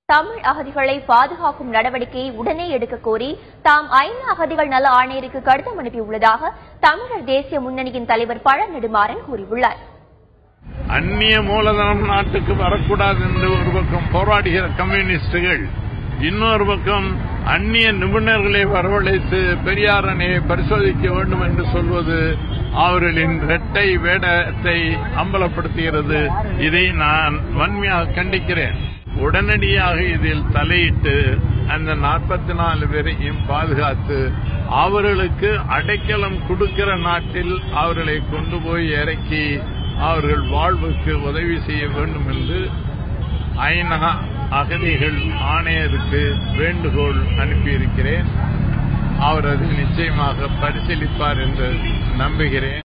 தமிழ் அகதிகளை பாதுகாக்கும் நடவடிக்கையை உடனே எடுக்க கோரி தாம் ஐநா அகதிகள் நல ஆணையருக்கு கடிதம் அனுப்பியுள்ளதாக தமிழர் தேசிய முன்னணியின் தலைவர் பழ நெடுமாறன் கூறியுள்ளார் அந்நிய மூலதனம் நாட்டுக்கு வரக்கூடாது என்று ஒரு பக்கம் போராடுகிற கம்யூனிஸ்டுகள் இன்னொரு பக்கம் அந்நிய நிபுணர்களை வரவழைத்து பெரியார் அணையை பரிசோதிக்க வேண்டும் என்று சொல்வது அவர்களின் இரட்டை வேடத்தை அம்பலப்படுத்துகிறது இதை நான் வன்மையாக கண்டிக்கிறேன் உடனடியாக இதில் தலையிட்டு அந்த நாற்பத்தி நாலு பேரையும் பாதுகாத்து அவர்களுக்கு அடைக்கலம் கொடுக்கிற நாட்டில் அவர்களை கொண்டு போய் இறக்கி அவர்கள் வாழ்வுக்கு உதவி செய்ய வேண்டும் என்று ஐநா அகதிகள் ஆணையருக்கு வேண்டுகோள் அனுப்பியிருக்கிறேன் அவர் அதை நிச்சயமாக பரிசீலிப்பார் என்று நம்புகிறேன்